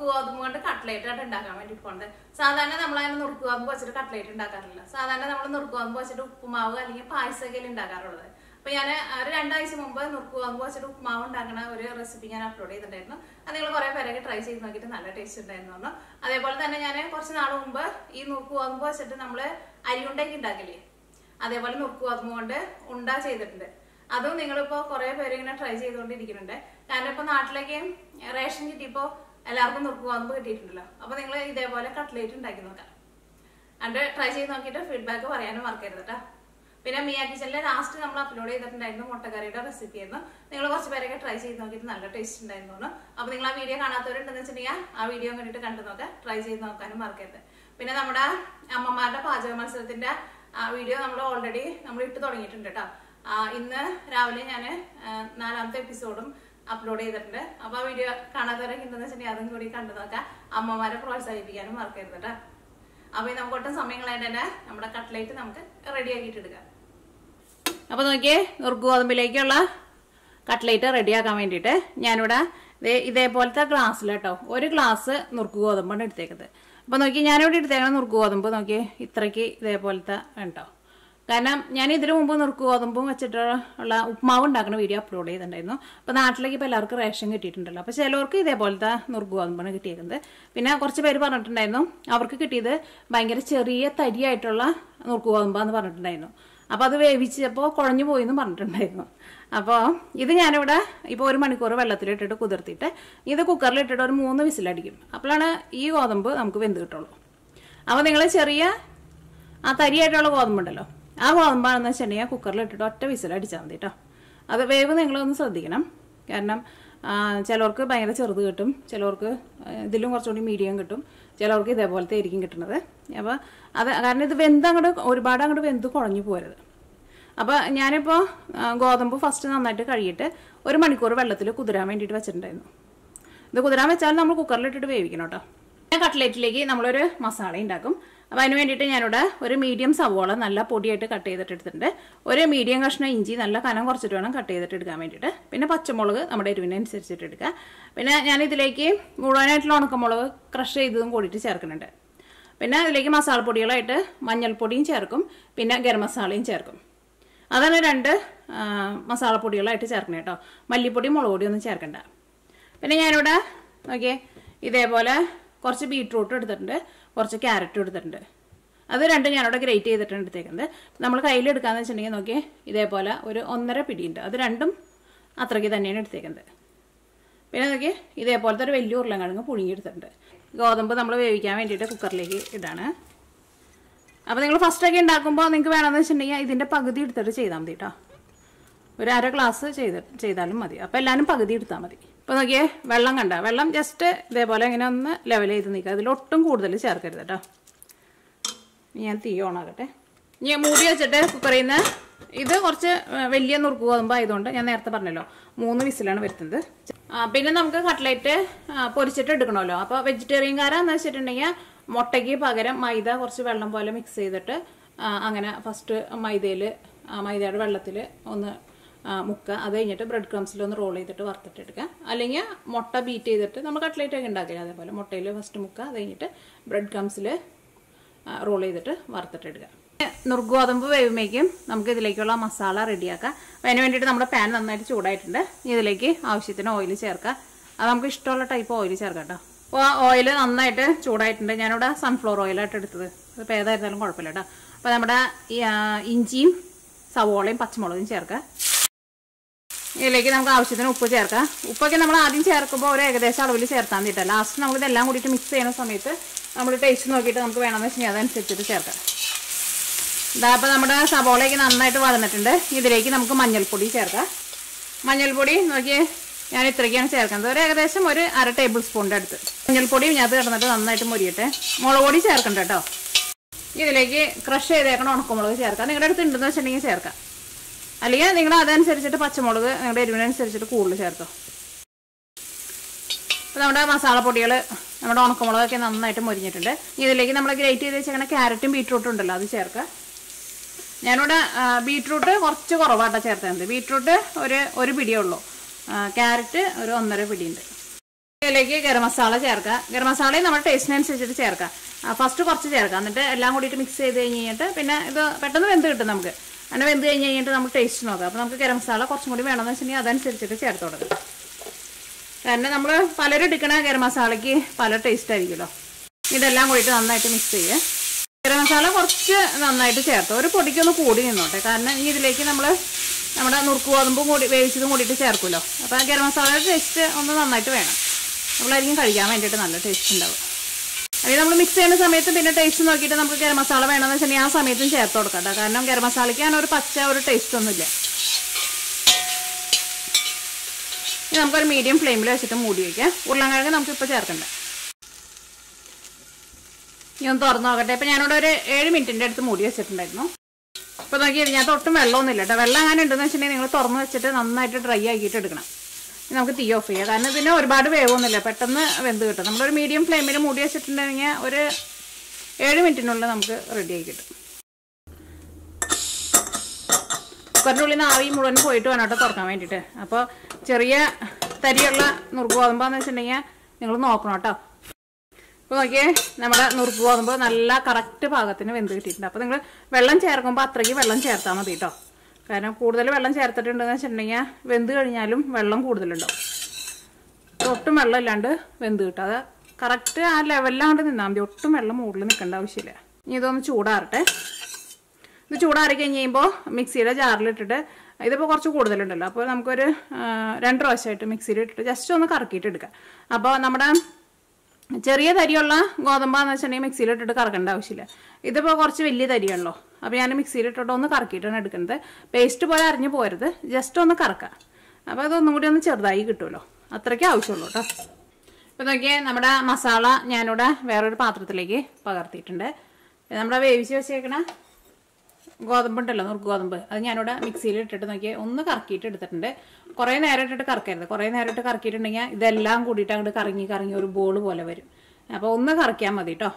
നുറുക്ക് ഗോതമ്പ് കൊണ്ട് കട്ട്ലേറ്റ് ആയിട്ട് ഉണ്ടാക്കാൻ വേണ്ടി പോകുന്നത് സാധാരണ നമ്മൾ അങ്ങനെ നുറുക്ക് ഗോതമ്പ് വെച്ചിട്ട് കട്ട്ലേറ്റ് ഉണ്ടാക്കാറില്ല സാധാരണ നമ്മൾ നുറുക്ക് ഗോതമ്പ് വെച്ചിട്ട് ഉപ്പുമാവ് അല്ലെങ്കിൽ പായസമൊക്കെ ഉണ്ടാക്കാറുള്ളത് അപ്പൊ ഞാൻ ഒരു രണ്ടാഴ്ച മുമ്പ് നുറുക്ക് ഗോതമ്പ് വെച്ചിട്ട് ഉപ്പുമാവ് ഉണ്ടാക്കുന്ന ഒരു റെസിപ്പി ഞാൻ അപ്ലോഡ് ചെയ്തിട്ടുണ്ടായിരുന്നു അത് നിങ്ങൾ കുറെ പേരൊക്കെ ട്രൈ ചെയ്ത് നോക്കിയിട്ട് നല്ല ടേസ്റ്റ് ഉണ്ടായിരുന്നു പറഞ്ഞു അതേപോലെ തന്നെ ഞാൻ കുറച്ച് നാൾ മുമ്പ് ഈ നുറുക്ക് ഗോതമ്പ് വെച്ചിട്ട് നമ്മള് അരിയുണ്ടൊക്കെ ഉണ്ടാക്കില്ലേ അതേപോലെ നുറുക്ക് ഗോതമ്പ് കൊണ്ട് ഉണ്ട ചെയ്തിട്ടുണ്ട് അതും നിങ്ങളിപ്പോ കുറെ പേര് ഇങ്ങനെ ട്രൈ ചെയ്തുകൊണ്ടിരിക്കുന്നുണ്ട് കാരണം ഇപ്പൊ നാട്ടിലേക്ക് റേഷൻ കിട്ടിയപ്പോ എല്ലാവർക്കും നുറുക്ക് ഗോതമ്പ് കിട്ടിയിട്ടുണ്ടല്ലോ അപ്പൊ നിങ്ങൾ ഇതേപോലെ കട്ട്ലേറ്റ് ഉണ്ടാക്കി നോക്കാം അത് ട്രൈ ചെയ്ത് നോക്കിയിട്ട് ഫീഡ്ബാക്ക് പറയാനും മറക്കരുത് കേട്ടോ പിന്നെ മിയാ കിച്ചണിലെ ലാസ്റ്റ് നമ്മൾ അപ്ലോഡ് ചെയ്തിട്ടുണ്ടായിരുന്നു മുട്ടക്കറിയുടെ റെസിപ്പി ആയിരുന്നു നിങ്ങൾ കുറച്ച് പേരൊക്കെ ട്രൈ ചെയ്ത് നോക്കിയിട്ട് നല്ല ടേസ്റ്റ് ഉണ്ടായിരുന്നു എന്ന്. അപ്പൊ നിങ്ങൾ ആ വീഡിയോ കാണാത്തവരുണ്ടെന്ന് വെച്ചിട്ടുണ്ടെങ്കിൽ ആ വീഡിയോ കണ്ടിട്ട് കണ്ടു നോക്കാം ട്രൈ ചെയ്ത് നോക്കാനും മറക്കരുത് പിന്നെ നമ്മുടെ അമ്മമാരുടെ പാചക മത്സരത്തിന്റെ ആ വീഡിയോ നമ്മൾ ഓൾറെഡി നമ്മൾ ഇട്ട് തുടങ്ങിയിട്ടുണ്ട് കേട്ടോ ആ, ഇന്ന് രാവിലെ ഞാൻ നാലാമത്തെ എപ്പിസോഡും അപ്ലോഡ് ചെയ്തിട്ടുണ്ട് അപ്പൊ ആ വീഡിയോ കാണാത്തവരൊക്കെ ഉണ്ടെന്ന് വെച്ചിട്ടുണ്ടെങ്കിൽ അതും കൂടി കണ്ടു നോക്കാം അമ്മമാരെ പ്രോത്സാഹിപ്പിക്കാനും മറക്കരുത് കേട്ടോ അപ്പൊ ഇനി നമുക്ക് ഒട്ടും സമയം കളയാണ്ട് തന്നെ നമ്മുടെ കട്ട്ലേറ്റ് നമുക്ക് റെഡി ആക്കിയിട്ട് എടുക്കാം അപ്പൊ നോക്കിയേ നുറുക്ക് ഗോതമ്പിലേക്കുള്ള കട്ട്ലേറ്റ് റെഡിയാക്കാൻ വേണ്ടിയിട്ട് ഞാനിവിടെ ദേ ഇതേപോലത്തെ ഗ്ലാസ്സിൽ കേട്ടോ ഒരു ഗ്ലാസ് നുറുക്ക് ഗോതമ്പാണ് എടുത്തേക്കുന്നത് അപ്പൊ നോക്കി ഞാനിവിടെ എടുത്തേക്കുന്ന നുറുക്ക് ഗോതമ്പ് നോക്കി ഇത്രയ്ക്ക് ഇതേപോലത്തെ ഉണ്ടോ കാരണം ഞാൻ ഇതിനു മുമ്പ് നുറുക്ക് ഗോതമ്പും വെച്ചിട്ട് ഉള്ള ഉപ്മാവ് ഉണ്ടാക്കുന്ന വീഡിയോ അപ്ലോഡ് ചെയ്തിട്ടുണ്ടായിരുന്നു അപ്പോൾ നാട്ടിലേക്ക് ഇപ്പോൾ എല്ലാവർക്കും റേഷൻ കിട്ടിയിട്ടുണ്ടല്ലോ അപ്പോൾ ചിലവർക്ക് ഇതേപോലത്തെ നുറുക്ക് ഗോതമ്പാണ് കിട്ടിയേക്കുന്നത് പിന്നെ കുറച്ച് പേര് പറഞ്ഞിട്ടുണ്ടായിരുന്നു അവർക്ക് കിട്ടിയത് ഭയങ്കര ചെറിയ തരിയായിട്ടുള്ള നുറുക്ക് ഗോതമ്പാന്ന് പറഞ്ഞിട്ടുണ്ടായിരുന്നു അപ്പോൾ അത് വേവിച്ചപ്പോൾ കുഴഞ്ഞു പോയി എന്ന് പറഞ്ഞിട്ടുണ്ടായിരുന്നു അപ്പോൾ ഇത് ഞാനിവിടെ ഇപ്പോൾ ഒരു മണിക്കൂർ വെള്ളത്തിലിട്ടിട്ട് കുതിർത്തിട്ട് ഇത് കുക്കറിലിട്ടിട്ട് ഒരു മൂന്ന് വിസിലടിക്കും അപ്പോഴാണ് ഈ ഗോതമ്പ് നമുക്ക് വെന്ത് കിട്ടുള്ളൂ അപ്പോൾ നിങ്ങൾ ചെറിയ ആ തരിയായിട്ടുള്ള ഗോതമ്പുണ്ടല്ലോ ആ ഗോതമ്പാണെന്ന് വെച്ചിട്ടുണ്ടെങ്കിൽ കുക്കറിൽ ഇട്ടിട്ട് ഒറ്റ വിസിൽ അടിച്ചാൽ മതി കേട്ടോ അത് വേവ് നിങ്ങളൊന്ന് ശ്രദ്ധിക്കണം കാരണം ആ, ചിലവർക്ക് ഭയങ്കര ചെറുത് കിട്ടും ചിലവർക്ക് ആ, ഇതിലും കുറച്ചുകൂടി മീഡിയം കിട്ടും ചിലവർക്ക് ഇതേപോലത്തെ ആയിരിക്കും കിട്ടുന്നത് അപ്പോൾ അത് കാരണം ഇത് വെന്ത് അങ്ങോട്ട് ഒരുപാട് അങ്ങോട്ട് വെന്ത് കുഴഞ്ഞു പോരുത് അപ്പോൾ ഞാനിപ്പോൾ ആ, ഗോതമ്പ് ഫസ്റ്റ് നന്നായിട്ട് കഴുകിയിട്ട് ഒരു മണിക്കൂർ വെള്ളത്തിൽ കുതിരാൻ വേണ്ടിയിട്ട് വെച്ചിട്ടുണ്ടായിരുന്നു ഇത് കുതിരാൻ വെച്ചാൽ നമ്മൾ കുക്കറിലിട്ടിട്ട് വേവിക്കണം കേട്ടോ പിന്നെ കട്ട്ലേറ്റിലേക്ക് നമ്മളൊരു മസാല ഉണ്ടാക്കും അപ്പോൾ അതിന് വേണ്ടിയിട്ട് ഞാനിവിടെ ഒരു മീഡിയം സവോള നല്ല പൊടിയായിട്ട് കട്ട് ചെയ്തിട്ട് എടുത്തിട്ടുണ്ട് ഒരു മീഡിയം കഷ്ണം ഇഞ്ചി നല്ല കനം കുറച്ചിട്ട് വേണം കട്ട് ചെയ്തിട്ട് എടുക്കാൻ വേണ്ടിയിട്ട് പിന്നെ പച്ചമുളക് നമ്മുടെ എരിവിനനുസരിച്ചിട്ട് എടുക്കുക പിന്നെ ഞാൻ ഇതിലേക്ക് മുഴുവനായിട്ടുള്ള ഉണക്കമുളക് ക്രഷ് ചെയ്തതും കൂടിയിട്ട് ചേർക്കുന്നുണ്ട് പിന്നെ അതിലേക്ക് മസാലപ്പൊടികളായിട്ട് മഞ്ഞൾപ്പൊടിയും ചേർക്കും പിന്നെ ഗരം മസാലയും ചേർക്കും അതാണ് രണ്ട് ആ, മസാലപ്പൊടികളായിട്ട് ചേർക്കണം കേട്ടോ മല്ലിപ്പൊടി മുളക് പൊടി ഒന്നും ചേർക്കണ്ട പിന്നെ ഞാനിവിടെ നോക്കിയേ ഇതേപോലെ കുറച്ച് ബീട്രൂട്ട് എടുത്തിട്ടുണ്ട് കുറച്ച് ക്യാരറ്റും എടുത്തിട്ടുണ്ട് അത് രണ്ടും ഞാനിവിടെ ഗ്രേറ്റ് ചെയ്തിട്ടാണ് എടുത്തേക്കുന്നത് നമ്മൾ കയ്യിലെടുക്കാന്ന് വെച്ചിട്ടുണ്ടെങ്കിൽ നോക്കിയേ ഇതേപോലെ ഒരു ഒന്നര പിടിയുണ്ട് അത് രണ്ടും അത്രയ്ക്ക് തന്നെയാണ് എടുത്തേക്കുന്നത് പിന്നെ നോക്കിയേ ഇതേപോലത്തെ ഒരു വലിയ ഉരുളൻകിഴങ്ങ് പുഴുങ്ങിയെടുത്തിട്ടുണ്ട് ഗോതമ്പ് നമ്മൾ വേവിക്കാൻ വേണ്ടിയിട്ട് കുക്കറിലേക്ക് ഇടാണ് അപ്പോൾ നിങ്ങൾ ഫസ്റ്റൊക്കെ ഉണ്ടാക്കുമ്പോൾ നിങ്ങൾക്ക് വേണമെന്ന് വെച്ചിട്ടുണ്ടെങ്കിൽ ഇതിൻ്റെ പകുതി എടുത്തിട്ട് ചെയ്താൽ മതി കേട്ടോ ഒരു അര ഗ്ലാസ് ചെയ്ത് ചെയ്താലും മതി അപ്പോൾ എല്ലാവരും പകുതി എടുത്താൽ മതി ഇപ്പോൾ നോക്കിയേ വെള്ളം കണ്ട വെള്ളം ജസ്റ്റ് ഇതേപോലെ ഇങ്ങനെ ഒന്ന് ലെവൽ ചെയ്ത് നിൽക്കുക അതിലൊട്ടും കൂടുതൽ ചേർക്കരുത് കേട്ടോ ഇനി ഞാൻ തീ ഓണാകട്ടെ ഞാൻ മൂടി വെച്ചിട്ട് കുക്കറിൽ നിന്ന് ഇത് കുറച്ച് ഏഹ്, വലിയ നുറുക്ക് ഗോതമ്പ് ആയതുകൊണ്ട് ഞാൻ നേരത്തെ പറഞ്ഞല്ലോ മൂന്ന് വിസിലാണ് വരുത്തുന്നത് ആ, പിന്നെ നമുക്ക് കട്ട്ലേറ്റ് ആ, പൊരിച്ചിട്ട് എടുക്കണമല്ലോ അപ്പോൾ വെജിറ്റേറിയൻകാരാന്ന് വെച്ചിട്ടുണ്ടെങ്കിൽ മുട്ടയ്ക്ക് പകരം മൈദ കുറച്ച് വെള്ളം പോലെ മിക്സ് ചെയ്തിട്ട് ആ, അങ്ങനെ ഫസ്റ്റ് മൈദയിൽ മൈദയുടെ വെള്ളത്തിൽ ഒന്ന് ആ, മുക്കുക അത് കഴിഞ്ഞിട്ട് ബ്രെഡ് ക്രംസിൽ ഒന്ന് റോൾ ചെയ്തിട്ട് വറുത്തിട്ട് എടുക്കുക അല്ലെങ്കിൽ മുട്ട ബീറ്റ് ചെയ്തിട്ട് നമ്മൾ കട്ട്ലേറ്റ് ഒക്കെ ഉണ്ടാക്കില്ല അതേപോലെ മുട്ടയിൽ ഫസ്റ്റ് മുക്കുക അത് കഴിഞ്ഞിട്ട് ബ്രെഡ് ക്രംസിൽ റോൾ ചെയ്തിട്ട് വറുത്തിട്ടെടുക്കുക നുറുക്ക് ഗോതമ്പ് വേവുമ്പോഴേക്കും നമുക്ക് ഇതിലേക്കുള്ള മസാല റെഡിയാക്കാം അപ്പം അതിന് വേണ്ടിയിട്ട് നമ്മുടെ പാൻ നന്നായിട്ട് ചൂടായിട്ടുണ്ട് ഇനി ഇതിലേക്ക് ആവശ്യത്തിന് ഓയിൽ ചേർക്കുക അത് നമുക്ക് ഇഷ്ടമുള്ള ടൈപ്പ് ഓയിൽ ചേർക്കാം കേട്ടോ അപ്പോൾ ഓയിൽ നന്നായിട്ട് ചൂടായിട്ടുണ്ട് ഞാനിവിടെ സൺഫ്ലവർ ഓയിലായിട്ട് എടുത്തത് അതിപ്പോൾ ഏതായിരുന്നാലും കുഴപ്പമില്ല കേട്ടോ അപ്പോൾ നമ്മുടെ ഈ, ആ, ഇഞ്ചിയും സവോളയും പച്ചമുളകും ചേർക്കുക ഇതിലേക്ക് നമുക്ക് ആവശ്യത്തിന് ഉപ്പ് ചേർക്കാം ഉപ്പൊക്കെ നമ്മൾ ആദ്യം ചേർക്കുമ്പോൾ ഒരു ഏകദേശം അളവിൽ ചേർത്താൻ വേണ്ടിയിട്ട് ലാസ്റ്റ് നമുക്ക് ഇതെല്ലാം കൂടിയിട്ട് മിക്സ് ചെയ്യുന്ന സമയത്ത് നമ്മൾ ടേസ്റ്റ് നോക്കിയിട്ട് നമുക്ക് വേണമെന്ന് വെച്ചാൽ അതനുസരിച്ചിട്ട് ചേർക്കാം ഇതാ അപ്പോൾ നമ്മുടെ സവോളയൊക്കെ നന്നായിട്ട് വളർന്നിട്ടുണ്ട് ഇതിലേക്ക് നമുക്ക് മഞ്ഞൾപ്പൊടി ചേർക്കാം മഞ്ഞൾപ്പൊടി നോക്കി ഞാൻ ഇത്രയ്ക്കാണ് ചേർക്കുന്നത് ഒരു ഏകദേശം ഒരു അര ടേബിൾ സ്പൂണിൻ്റെ അടുത്ത് മഞ്ഞൾപ്പൊടി ഇതിനകത്ത് കിടന്നിട്ട് നന്നായിട്ട് മുരിയട്ടെ മുളക് പൊടി ചേർക്കണ്ട കേട്ടോ ഇതിലേക്ക് ക്രഷ് ചെയ്തേക്കണ ഉണക്കമുളക് ചേർക്കാം നിങ്ങളുടെ അടുത്ത് ഉണ്ടെന്ന് വെച്ചിട്ടുണ്ടെങ്കിൽ ചേർക്കാം അല്ലെങ്കിൽ നിങ്ങൾ അതനുസരിച്ചിട്ട് പച്ചമുളക് നിങ്ങളുടെ എരിവിനനുസരിച്ചിട്ട് കൂടുതൽ ചേർത്തോ അപ്പോൾ നമ്മുടെ മസാലപ്പൊടികൾ നമ്മുടെ ഉണക്കമുളകൊക്കെ നന്നായിട്ട് മൊരിഞ്ഞിട്ടുണ്ട് ഇനി ഇതിലേക്ക് നമ്മൾ ഗ്രേറ്റ് ചെയ്ത് വെച്ചേക്കണ ക്യാരറ്റും ബീട്രൂട്ടും ഉണ്ടല്ലോ അത് ചേർക്കുക ഞാനിവിടെ ആ, ബീട്രൂട്ട് കുറച്ച് കുറവാട്ടോ ചേർത്തത് ബീട്രൂട്ട് ഒരു ഒരു പിടിയേ ഉള്ളൂ ആ, ക്യാരറ്റ് ഒരു ഒന്നര പിടിയുണ്ട് ഇതിലേക്ക് ഗരം മസാല ചേർക്കുക ഗരം മസാലയും നമ്മുടെ ടേസ്റ്റിനനുസരിച്ചിട്ട് ചേർക്കാം ഫസ്റ്റ് കുറച്ച് ചേർക്കാം എന്നിട്ട് എല്ലാം കൂടിയിട്ട് മിക്സ് ചെയ്ത് കഴിഞ്ഞ് കഴിഞ്ഞിട്ട് പിന്നെ ഇത് പെട്ടെന്ന് വെന്ത് കിട്ടും നമുക്ക് അങ്ങനെ വെന്ത് കഴിഞ്ഞ് കഴിഞ്ഞിട്ട് നമുക്ക് ടേസ്റ്റ് നോക്കാം അപ്പോൾ നമുക്ക് ഗരം മസാല കുറച്ചും കൂടി വേണമെന്ന് വെച്ചിട്ടുണ്ടെങ്കിൽ അതനുസരിച്ചിട്ട് ചേർത്ത് കൊടുക്കാം കാരണം നമ്മൾ പലരും എടുക്കണ ഗരം മസാലയ്ക്ക് പല ടേസ്റ്റ് ആയിരിക്കുമല്ലോ ഇതെല്ലാം കൂടിയിട്ട് നന്നായിട്ട് മിക്സ് ചെയ്യുക ഗരം മസാല കുറച്ച് നന്നായിട്ട് ചേർത്ത് ഒരു പൊടിക്കൊന്ന് കൂടി നിന്നോട്ടെ കാരണം ഇനി ഇതിലേക്ക് നമ്മൾ നമ്മുടെ നുറുക്ക് ഗോതമ്പും കൂടി വേവിച്ചതും കൂടിയിട്ട് ചേർക്കുമല്ലോ അപ്പോൾ ആ ഗരം മസാലയുടെ ടേസ്റ്റ് ഒന്ന് നന്നായിട്ട് വേണം നമ്മളായിരിക്കും കഴിക്കാൻ വേണ്ടിയിട്ട് നല്ല ടേസ്റ്റ് ഉണ്ടാവും അത് നമ്മൾ മിക്സ് ചെയ്യുന്ന സമയത്ത് പിന്നെ ടേസ്റ്റ് നോക്കിയിട്ട് നമുക്ക് ഗരം മസാല വേണമെന്ന് വെച്ചിട്ടുണ്ടെങ്കിൽ ആ സമയത്തും ചേർത്ത് കൊടുക്കാം കേട്ടോ കാരണം ഗരം മസാലയ്ക്ക് അങ്ങനെ ഒരു പച്ച ഒരു ടേസ്റ്റ് ഒന്നുമില്ല ഇനി നമുക്കൊരു മീഡിയം ഫ്ലെയിമിൽ വെച്ചിട്ട് മൂടി വയ്ക്കാം ഉരുളൻകിഴങ്ങ് നമുക്കിപ്പോൾ ചേർക്കണ്ട ഇനി ഒന്ന് തുറന്നു നോക്കട്ടെ ഇപ്പം ഞാനിവിടെ ഒരു ഏഴ് മിനിറ്റിൻ്റെ അടുത്ത് മൂടി വെച്ചിട്ടുണ്ടായിരുന്നു ഇപ്പോൾ നോക്കി ഇതിനകത്ത് ഒട്ടും വെള്ളമൊന്നുമില്ല കേട്ടോ വെള്ളം അങ്ങനെ ഉണ്ടെന്ന് വെച്ചിട്ടുണ്ടെങ്കിൽ നിങ്ങൾ തുറന്ന് വെച്ചിട്ട് നന്നായിട്ട് ഡ്രൈ ആക്കിയിട്ട് എടുക്കണം ഇനി നമുക്ക് തീ ഓഫ് ചെയ്യാം കാരണം ഇതിന് ഒരുപാട് വേവൊന്നുമില്ല പെട്ടെന്ന് വെന്ത് കിട്ടും നമ്മളൊരു മീഡിയം ഫ്ലെയിമിൽ മൂടി വെച്ചിട്ടുണ്ടെങ്കിൽ ഒരു ഏഴ് മിനിറ്റിനുള്ളിൽ നമുക്ക് റെഡി ആയി കിട്ടും കുക്കറിൻ്റെ ഉള്ളിൽ നിന്ന് ആവി മുഴുവൻ പോയിട്ട് വേണം കേട്ടോ തുറക്കാൻ വേണ്ടിയിട്ട് അപ്പോൾ ചെറിയ തരിയുള്ള നുറുക്ക് ഗോതമ്പാന്ന് വെച്ചിട്ടുണ്ടെങ്കിൽ നിങ്ങൾ നോക്കണം കേട്ടോ ഇപ്പോൾ നോക്കിയേ നമ്മുടെ നുറുക്ക് ഗോതമ്പ് നല്ല കറക്റ്റ് പാകത്തിന് വെന്ത് കിട്ടിയിട്ടുണ്ട് അപ്പോൾ നിങ്ങൾ വെള്ളം ചേർക്കുമ്പോൾ അത്രയ്ക്ക് വെള്ളം ചേർത്താൽ മതി കേട്ടോ കാരണം കൂടുതൽ വെള്ളം ചേർത്തിട്ടുണ്ടെന്ന് വെച്ചിട്ടുണ്ടെങ്കിൽ വെന്ത് കഴിഞ്ഞാലും വെള്ളം കൂടുതലുണ്ടാവും ഒട്ടും വെള്ളം ഇല്ലാണ്ട് വെന്ത് കിട്ടും അത് കറക്റ്റ് ആ ലെവലിലാണ്ട് നിന്നാൽ മതി ഒട്ടും വെള്ളം മുകളിൽ നിൽക്കേണ്ട ആവശ്യമില്ല ഇനി ഇതൊന്ന് ചൂടാറട്ടെ ഇത് ചൂടാറി കഴിഞ്ഞ് കഴിയുമ്പോൾ മിക്സിയുടെ ജാറിലിട്ടിട്ട് ഇതിപ്പോൾ കുറച്ച് കൂടുതലുണ്ടല്ലോ അപ്പോൾ നമുക്കൊരു ആ, രണ്ട് പ്രാവശ്യമായിട്ട് മിക്സിയിൽ ഇട്ടിട്ട് ജസ്റ്റ് ഒന്ന് കറക്കിയിട്ട് എടുക്കാം അപ്പോൾ നമ്മുടെ ചെറിയ തരിയുള്ള ഗോതമ്പാന്ന് വെച്ചിട്ടുണ്ടെങ്കിൽ മിക്സിയിലിട്ടിട്ട് കറക്കേണ്ട ആവശ്യമില്ല ഇതിപ്പോൾ കുറച്ച് വലിയ തരിയാണല്ലോ അപ്പോൾ ഞാൻ മിക്സിയിലിട്ടിട്ട് ഒന്ന് കറക്കിയിട്ടാണ് എടുക്കുന്നത് പേസ്റ്റ് പോലെ അരിഞ്ഞു പോരുത് ജസ്റ്റ് ഒന്ന് കറക്കാം അപ്പോൾ അതൊന്നും കൂടി ഒന്ന് ചെറുതായി കിട്ടുമല്ലോ അത്രയ്ക്ക് ആവശ്യമുള്ളൂ കേട്ടോ ഇപ്പോൾ നോക്കിയേ നമ്മുടെ മസാല ഞാനിവിടെ വേറൊരു പാത്രത്തിലേക്ക് പകർത്തിയിട്ടുണ്ട് ഇത് നമ്മുടെ വേവിച്ച് വെച്ചേക്കണ ഗോതമ്പുണ്ടല്ലോ നുറുക്ക് ഗോതമ്പ് അത് ഞാനിവിടെ മിക്സിയിൽ ഇട്ടിട്ട് നോക്കിയാൽ ഒന്ന് കറക്കിയിട്ട് എടുത്തിട്ടുണ്ട് കുറേ നേരം ഇട്ടിട്ട് കറക്കരുത് കുറേ നേരം ഇട്ട് കറക്കിയിട്ടുണ്ടെങ്കിൽ ഇതെല്ലാം കൂടിയിട്ട് അങ്ങോട്ട് കറങ്ങി കറങ്ങി ഒരു ബോൾ പോലെ വരും അപ്പോൾ ഒന്ന് കറക്കിയാൽ മതി കേട്ടോ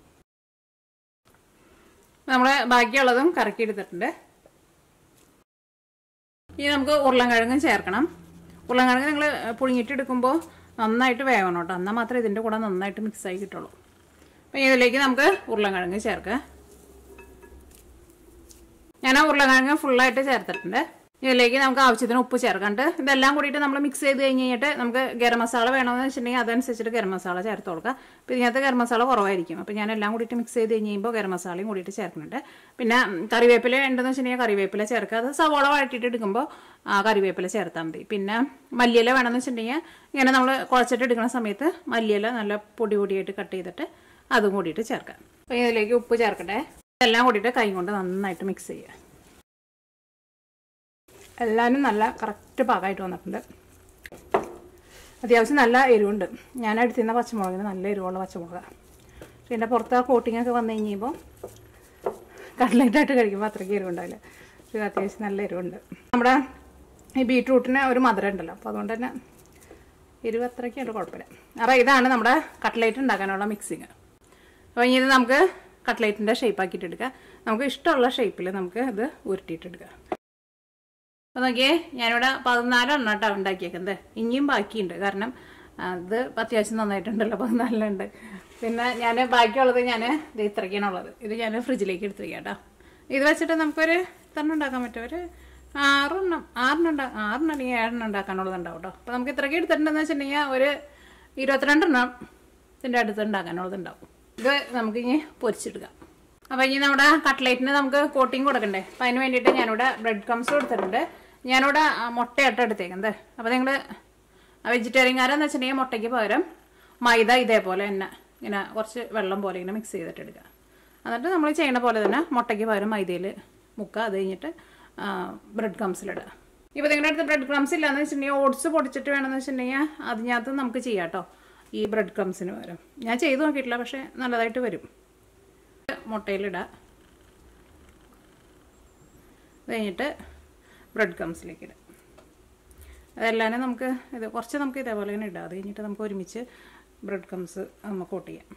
നമ്മൾ ബാക്കിയുള്ളതും കറക്കി എടുത്തിട്ടുണ്ട് ഇനി നമുക്ക് ഉരുളൻകിഴങ്ങും ചേർക്കണം ഉരുളൻകിഴങ്ങ് നിങ്ങൾ പുഴുങ്ങിയിട്ട് എടുക്കുമ്പോൾ നന്നായിട്ട് വേവണം കേട്ടോ എന്നാൽ മാത്രമേ ഇതിൻ്റെ കൂടെ നന്നായിട്ട് മിക്സായി കിട്ടുള്ളൂ അപ്പോൾ ഇതിലേക്ക് നമുക്ക് ഉരുളൻകിഴങ്ങ് ചേർക്കാം ഞാൻ ആ ഉരുളക്കിഴങ്ങ് ഫുള്ളായിട്ട് ചേർത്തിട്ടുണ്ട് ഇതിലേക്ക് നമുക്ക് ആവശ്യത്തിന് ഉപ്പ് ചേർക്കണ്ട് ഇതെല്ലാം കൂടിയിട്ട് നമ്മൾ മിക്സ് ചെയ്ത് കഴിഞ്ഞ് കഴിഞ്ഞിട്ട് നമുക്ക് ഗരം മസാല വേണമെന്ന് വെച്ചിട്ടുണ്ടെങ്കിൽ അതനുസരിച്ചിട്ട് ഗരം മസാല ചേർത്ത് കൊടുക്കുക അപ്പോൾ ഇതിനകത്ത് ഗരം മസാല കുറവായിരിക്കും അപ്പോൾ ഞാൻ എല്ലാം കൂടിയിട്ട് മിക്സ് ചെയ്ത് കഴിഞ്ഞ് കഴിയുമ്പോൾ ഗരം മസാലയും കൂടിയിട്ട് ചേർക്കുന്നുണ്ട് പിന്നെ ഉം, കറിവേപ്പില ഉണ്ടെന്ന് വെച്ചിട്ടുണ്ടെങ്കിൽ കറിവേപ്പില ചേർക്കുക അത് സവോള വഴറ്റിയിട്ട് എടുക്കുമ്പോൾ ആ കറിവേപ്പില ചേർത്താൽ മതി പിന്നെ മല്ലിയില വേണമെന്ന് വെച്ചിട്ടുണ്ടെങ്കിൽ ഇങ്ങനെ നമ്മൾ കുഴച്ചിട്ട് എടുക്കുന്ന സമയത്ത് മല്ലിയില നല്ല പൊടി പൊടിയായിട്ട് കട്ട് ചെയ്തിട്ട് അതും കൂടിയിട്ട് ചേർക്കാം അപ്പോൾ ഇതിലേക്ക് ഉപ്പ് ചേർക്കട്ടെ എല്ലാം കൂടിയിട്ട് കൈ കൊണ്ട് നന്നായിട്ട് മിക്സ് ചെയ്യുക എല്ലാവരും നല്ല കറക്റ്റ് പാകമായിട്ട് വന്നിട്ടുണ്ട് അത്യാവശ്യം നല്ല എരിവുണ്ട് ഞാൻ എടുത്തിരുന്ന പച്ചമുളകിന് നല്ല എരിവുള്ള പച്ചമുളക് പിന്നെ പുറത്ത് ആ കോട്ടിങ്ങൊക്കെ വന്നു കഴിയുമ്പോൾ കട്ട്ലൈറ്റായിട്ട് കഴിക്കുമ്പോൾ അത്രയ്ക്ക് എരിവുണ്ടാവില്ല ഇത് അത്യാവശ്യം നല്ല എരിവുണ്ട് നമ്മുടെ ഈ ബീട്രൂട്ടിന് ഒരു മധുരം ഉണ്ടല്ലോ അപ്പോൾ അതുകൊണ്ട് തന്നെ എരിവ് അത്രയ്ക്കുണ്ട് കുഴപ്പമില്ല അപ്പോൾ ഇതാണ് നമ്മുടെ കട്ട്ലൈറ്റ് ഉണ്ടാക്കാനുള്ള മിക്സിങ് അപ്പോൾ ഇനി ഇത് നമുക്ക് കട്ട്ലൈറ്റിൻ്റെ ഷേപ്പ് ആക്കിയിട്ട് എടുക്കാം നമുക്ക് ഇഷ്ടമുള്ള ഷേപ്പിൽ നമുക്ക് ഇത് ഉരുട്ടിയിട്ടെടുക്കാം അപ്പോൾ നോക്കിയേ ഞാനിവിടെ പതിനാലെണ്ണം കേട്ടോ ഉണ്ടാക്കിയേക്കുന്നത് ഇനിയും ബാക്കിയുണ്ട് കാരണം അത് അത്യാവശ്യം നന്നായിട്ടുണ്ടല്ലോ പതിനാലിനുണ്ട് പിന്നെ ഞാൻ ബാക്കിയുള്ളത് ഞാൻ ഇത് ഇത്രയ്ക്കാണുള്ളത് ഇത് ഞാൻ ഫ്രിഡ്ജിലേക്ക് എടുത്തിരിക്കാം കേട്ടോ ഇത് വെച്ചിട്ട് നമുക്കൊരു തന്നെ ഉണ്ടാക്കാൻ പറ്റും ഒരു ആറെണ്ണം ആറെണ്ണം ഉണ്ടാ ആറെണ്ണം അല്ലെങ്കിൽ ഏഴെണ്ണം ഉണ്ടാക്കാനുള്ളത് ഉണ്ടാവും കേട്ടോ അപ്പോൾ നമുക്ക് ഇത്രയ്ക്ക് എടുത്തിട്ടുണ്ടെന്ന് വെച്ചിട്ടുണ്ടെങ്കിൽ ഒരു ഇരുപത്തിരണ്ടെണ്ണം ഇതിൻ്റെ അടുത്ത് ഉണ്ടാക്കാനുള്ളത് ഉണ്ടാവും ഇത് നമുക്കിനി പൊരിച്ചെടുക്കാം അപ്പോൾ ഇനി നമ്മുടെ കട്ട്ലേറ്റിന് നമുക്ക് കോട്ടിങ് കൊടുക്കണ്ടേ അപ്പം അതിന് വേണ്ടിയിട്ട് ഞാനിവിടെ ബ്രെഡ് ക്രംസ് കൊടുത്തിട്ടുണ്ട് ഞാനിവിടെ ആ, മുട്ടയായിട്ട് എടുത്തേക്കുന്നത് അപ്പോൾ നിങ്ങൾ വെജിറ്റേറിയൻകാരെന്ന് വെച്ചിട്ടുണ്ടെങ്കിൽ മുട്ടയ്ക്ക് പകരം മൈദ ഇതേപോലെ തന്നെ ഇങ്ങനെ കുറച്ച് വെള്ളം പോലെ ഇങ്ങനെ മിക്സ് ചെയ്തിട്ട് എടുക്കുക എന്നിട്ട് നമ്മൾ ചെയ്യണ പോലെ തന്നെ മുട്ടയ്ക്ക് പകരം മൈദയിൽ മുക്കുക അത് കഴിഞ്ഞിട്ട് ബ്രെഡ് ക്രംസിലിടുക ഇപ്പോൾ നിങ്ങളുടെ അടുത്ത് ബ്രെഡ് ക്രംസ് ഇല്ലാന്ന് വെച്ചിട്ടുണ്ടെങ്കിൽ ഓട്സ് പൊടിച്ചിട്ട് വേണമെന്ന് വെച്ചിട്ടുണ്ടെങ്കിൽ അതിനകത്ത് നമുക്ക് ചെയ്യാം കേട്ടോ ഈ ബ്രെഡ് ക്രംസിന് പകരം ഞാൻ ചെയ്ത് നോക്കിയിട്ടില്ല പക്ഷേ നല്ലതായിട്ട് വരും മുട്ടയിലിടുക അത് കഴിഞ്ഞിട്ട് ബ്രെഡ് ക്രംസിലേക്ക് ഇടുക അതെല്ലാം നമുക്ക് ഇത് കുറച്ച് നമുക്ക് ഇതേപോലെ തന്നെ ഇടാം അത് കഴിഞ്ഞിട്ട് നമുക്ക് ഒരുമിച്ച് ബ്രെഡ് ക്രംസ് നമുക്ക് കോട്ട് ചെയ്യാം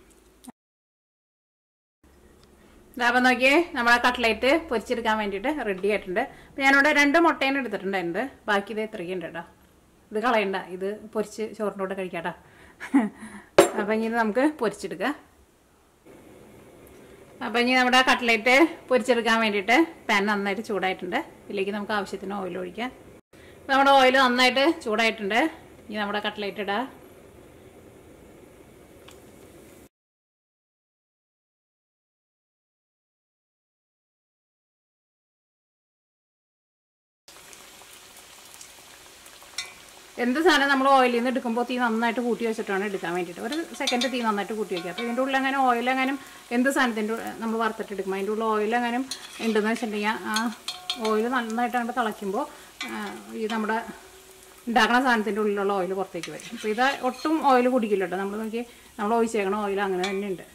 ലാഭം നോക്കിയേ നമ്മളെ കട്ട്ലേറ്റ് പൊരിച്ചെടുക്കാൻ വേണ്ടിയിട്ട് റെഡി ആയിട്ടുണ്ട് അപ്പോൾ ഞാനിവിടെ രണ്ട് മുട്ടേനെ എടുത്തിട്ടുണ്ടായിരുന്നത് ബാക്കി ഇത് ഇത്രയ്ക്ക് ഉണ്ട് കേട്ടോ ഇത് കളയണ്ട ഇത് പൊരിച്ച് ചോറിൻ്റെ കൂടെ കഴിക്കാട്ടോ അപ്പം ഇനി ഇത് നമുക്ക് പൊരിച്ചെടുക്കാം അപ്പം ഇനി നമ്മുടെ കട്ട്ലേറ്റ് പൊരിച്ചെടുക്കാൻ വേണ്ടിയിട്ട് പാൻ നന്നായിട്ട് ചൂടായിട്ടുണ്ട് ഇതിലേക്ക് നമുക്ക് ആവശ്യത്തിന് ഓയിൽ ഒഴിക്കാം അപ്പം നമ്മുടെ ഓയിൽ നന്നായിട്ട് ചൂടായിട്ടുണ്ട് ഇനി നമ്മുടെ കട്ട്ലേറ്റ് ഇടാം എന്ത് സാധനം നമ്മൾ ഓയിലിൽ നിന്ന് എടുക്കുമ്പോൾ തീ നന്നായിട്ട് കൂട്ടി വെച്ചിട്ടാണ് എടുക്കാൻ വേണ്ടിയിട്ട് ഒരു സെക്കൻഡ് തീ നന്നായിട്ട് കൂട്ടി വയ്ക്കുക അപ്പോൾ ഇതിൻ്റെ ഉള്ളിൽ അങ്ങനെ ഓയിൽ എങ്ങാനും എന്ത് സാധനത്തിൻ്റെ നമ്മൾ വറുത്തിട്ട് എടുക്കുമ്പോൾ അതിൻ്റെ ഉള്ളിൽ ഓയിൽ എങ്ങാനും ഉണ്ടെന്ന് വെച്ചിട്ടുണ്ടെങ്കിൽ ആ ഓയിൽ നന്നായിട്ട് അങ്ങോട്ട് തിളയ്ക്കുമ്പോൾ ആ, ഈ നമ്മുടെ ഉണ്ടാക്കുന്ന സാധനത്തിൻ്റെ ഉള്ളിലുള്ള ഓയിൽ പുറത്തേക്ക് വരും അപ്പോൾ ഇത് ഒട്ടും ഓയിൽ കുടിക്കില്ല കേട്ടോ നമ്മൾ നോക്കി നമ്മൾ ഒഴിച്ചേക്കണ ഓയിൽ അങ്ങനെ തന്നെ ഉണ്ട്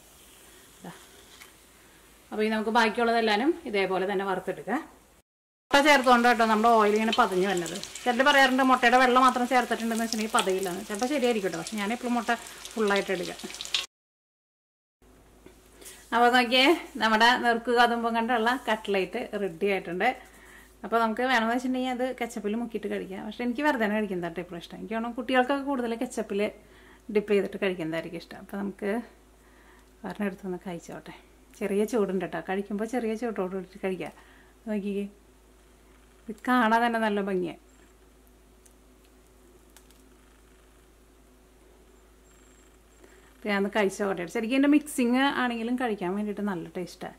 അപ്പോൾ ഈ നമുക്ക് ബാക്കിയുള്ളതെല്ലാനും ഇതേപോലെ തന്നെ വറുത്തെടുക്കാം മുട്ട ചേർത്തുകൊണ്ട് കേട്ടോ നമ്മുടെ ഓയിൽ ഇങ്ങനെ പതഞ്ഞ് വരുന്നത് ചിലർ പറയാറുണ്ട് മുട്ടയുടെ വെള്ളം മാത്രം ചേർത്തിട്ടുണ്ടെന്ന് വെച്ചിട്ടുണ്ടെങ്കിൽ പതയില്ലെന്ന് ചിലപ്പോൾ ശരിയായിരിക്കും കേട്ടോ പക്ഷെ ഞാൻ എപ്പോഴും മുട്ട ഫുള്ളായിട്ട് എടുക്കാം അപ്പോൾ നോക്കിയേ നമ്മുടെ നെറുക്ക് കതുമ്പം കണ്ടുള്ള കട്ട്ലൈറ്റ് റെഡി ആയിട്ടുണ്ട് അപ്പോൾ നമുക്ക് വേണമെന്ന് വെച്ചിട്ടുണ്ടെങ്കിൽ അത് കെച്ചപ്പിൽ മുക്കിയിട്ട് കഴിക്കാം പക്ഷെ എനിക്ക് വെറുതെ തന്നെ കഴിക്കുന്നതായിട്ട് ഇപ്പോൾ ഇഷ്ടം എനിക്ക് വേണം കുട്ടികൾക്കൊക്കെ കൂടുതൽ കെച്ചപ്പിൽ ഡിപ്പ് ചെയ്തിട്ട് കഴിക്കുന്നതായിരിക്കും ഇഷ്ടം അപ്പോൾ നമുക്ക് പറഞ്ഞെടുത്തൊന്ന് കഴിച്ചോട്ടെ ചെറിയ ചൂടുണ്ട് കേട്ടോ കഴിക്കുമ്പോൾ ചെറിയ ചൂടോട് കൂടിയിട്ട് കഴിക്കാം നോക്കിക്കേ ഇത് കാണാൻ തന്നെ നല്ല ഭംഗിയാണ് അപ്പോൾ ഞാൻ കഴിച്ച കോട്ടെ ശരിക്കും എൻ്റെ മിക്സിങ് ആണെങ്കിലും കഴിക്കാൻ വേണ്ടിയിട്ട് നല്ല ടേസ്റ്റാണ്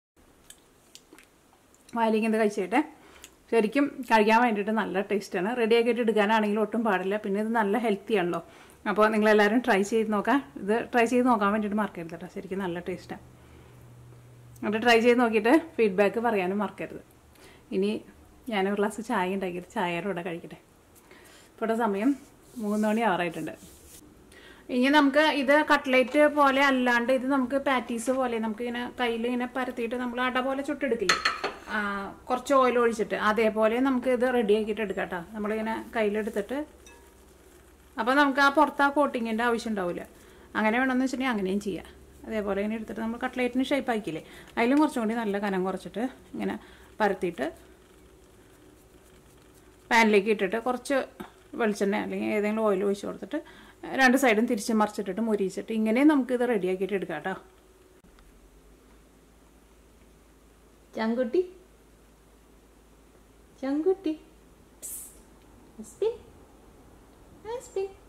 വായിലേക്ക് ഇത് കഴിച്ചിട്ടെ ശരിക്കും കഴിക്കാൻ വേണ്ടിയിട്ട് നല്ല ടേസ്റ്റാണ് റെഡി ആക്കിയിട്ട് എടുക്കാനാണെങ്കിലും ഒട്ടും പാടില്ല പിന്നെ ഇത് നല്ല ഹെൽത്തി ആണല്ലോ അപ്പോൾ നിങ്ങളെല്ലാവരും ട്രൈ ചെയ്ത് നോക്കാം ഇത് ട്രൈ ചെയ്ത് നോക്കാൻ വേണ്ടിയിട്ട് മറക്കരുത് കേട്ടോ ശരിക്കും നല്ല ടേസ്റ്റാണ് എന്നിട്ട് ട്രൈ ചെയ്ത് നോക്കിയിട്ട് ഫീഡ്ബാക്ക് പറയാനും മറക്കരുത് ഇനി ഞാനൊരു ഗ്ലാസ് ചായ ഉണ്ടാക്കിയിട്ട് ചായയുടെ കൂടെ കഴിക്കട്ടെ ഇപ്പോൾ ഇവിടെ സമയം മൂന്ന് മണി ആറായിട്ടുണ്ട് ഇനി നമുക്ക് ഇത് കട്ട്ലേറ്റ് പോലെ അല്ലാണ്ട് ഇത് നമുക്ക് പാറ്റീസ് പോലെ നമുക്ക് ഇങ്ങനെ കയ്യിൽ ഇങ്ങനെ പരത്തിയിട്ട് നമ്മൾ അട പോലെ ചുട്ടെടുക്കില്ലേ ആ, കുറച്ച് ഓയിൽ ഒഴിച്ചിട്ട് അതേപോലെ നമുക്ക് ഇത് റെഡി ആക്കിയിട്ട് എടുക്കാം കേട്ടോ നമ്മളിങ്ങനെ കയ്യിലെടുത്തിട്ട് അപ്പോൾ നമുക്ക് ആ പുറത്ത് ആ കോട്ടിങ്ങിൻ്റെ ആവശ്യം ഉണ്ടാവില്ല അങ്ങനെ വേണമെന്ന് വെച്ചിട്ടുണ്ടെങ്കിൽ അങ്ങനെയും ചെയ്യാം അതേപോലെ ഇങ്ങനെ എടുത്തിട്ട് നമ്മൾ കട്ട്ലേറ്റിന് ഷേപ്പ് ആക്കിയില്ലേ അതിലും കുറച്ചും കൂടി നല്ല കനം കുറച്ചിട്ട് ഇങ്ങനെ പരത്തിയിട്ട് പാനിലേക്ക് ഇട്ടിട്ട് കുറച്ച് വെളിച്ചെണ്ണ അല്ലെങ്കിൽ ഏതെങ്കിലും ഓയിൽ ഒഴിച്ച് കൊടുത്തിട്ട് രണ്ട് സൈഡും തിരിച്ച് മറിച്ചിട്ടിട്ട് മുരിച്ചിട്ട് ഇങ്ങനെ നമുക്ക് ഇത് റെഡിയാക്കിയിട്ട് എടുക്കാം കേട്ടോ ചങ്കുട്ടി ചങ്കുട്ടി സ്പിൻ സ്പിൻ